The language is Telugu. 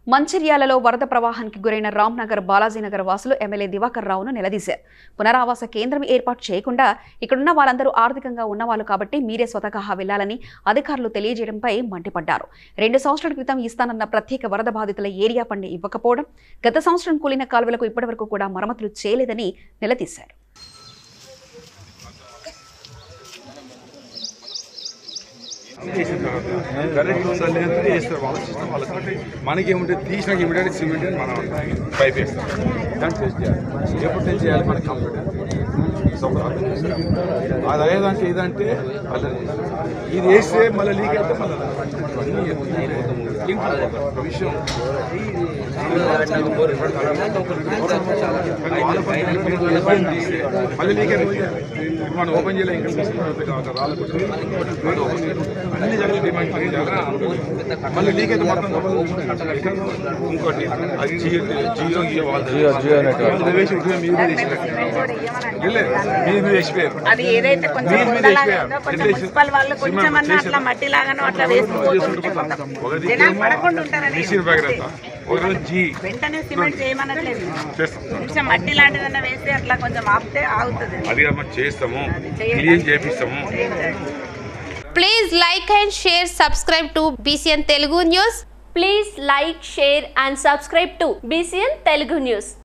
మంచిర్యాలలో వరద ప్రవాహానికి గురైన రామ్నగర్ బాలాజీనగర్ వాసులు ఎమ్మెల్యే దివాకర్ రావును నిలదీశారు పునరావాస కేంద్రం ఏర్పాటు చేయకుండా ఇక్కడున్న వాళ్ళందరూ ఆర్థికంగా ఉన్నవాళ్ళు కాబట్టి మీరే స్వతహా వెళ్లాలని అధికారులు తెలియజేయడంపై మండిపడ్డారు రెండు సంవత్సరాల క్రితం ఇస్తానన్న ప్రత్యేక వరద బాధితుల ఏరియా ఫండ్ ఇవ్వకపోవడం గత సంవత్సరం కూలిన కాలువలకు ఇప్పటివరకు కూడా మరమ్మతులు చేయలేదని నిలదీశారు చేసిన తర్వాత కరెంట్ ఉందా లేదా చేస్తారు వాళ్ళ సిస్టమ్ వాళ్ళకి మనకి ఏముంటే తీసినాక ఇమీడియట్ సిమెంట్ అని మనం పైప్ వేస్తాం దాన్ని టెస్ట్ చేయాలి ఎప్పుడు టెస్ట్ చేయాలి మనకి కంప్లీట్ అది అయ్యేదంటే ఇదంటే అలా ఇది వేస్తే మళ్ళీ లీక్ అయితే మళ్ళీ లింక్ ఒక విషయం మళ్ళీ లీక్ అయితే మనం ఓపెన్ చేయలేదు ఇంకా తీసుకుని రాలేదు అన్ని జగలు డిమాండ్ పని మళ్ళీ లీక్ అయితే మొత్తం ఇంకోటి అది జియో జియో జియో జియో జియో మీరు వేసిపోయారు అది ఏదైతే కొంచెం మీరు మీద ఉండలాగా వేసిపోయారు. ఉందో కొంచెం ఎట్లేసి- మున్సిపల్ వాళ్ళు కొంచెం అన్నా చేసి- అట్లా మట్టి లాగానో అట్లా వేసుకోవచ్చు ఒకటి జనాలు పడకుండా ఉంటారని మిషన్ భగీరథ ఒక రోజు జీ వెంటనే సిమెంట్ చేయమనట్లేదు చేస్తాం కొంచెం మట్టి లాంటిదన్నా వేస్తే అట్లా కొంచెం ఆపితే ఆగుతుంది అది మనం చేస్తాము చేయండి. క్లీన్ చేపిస్తాము Please like and share, subscribe to BCN Telugu News. Please like, share and subscribe to BCN Telugu News.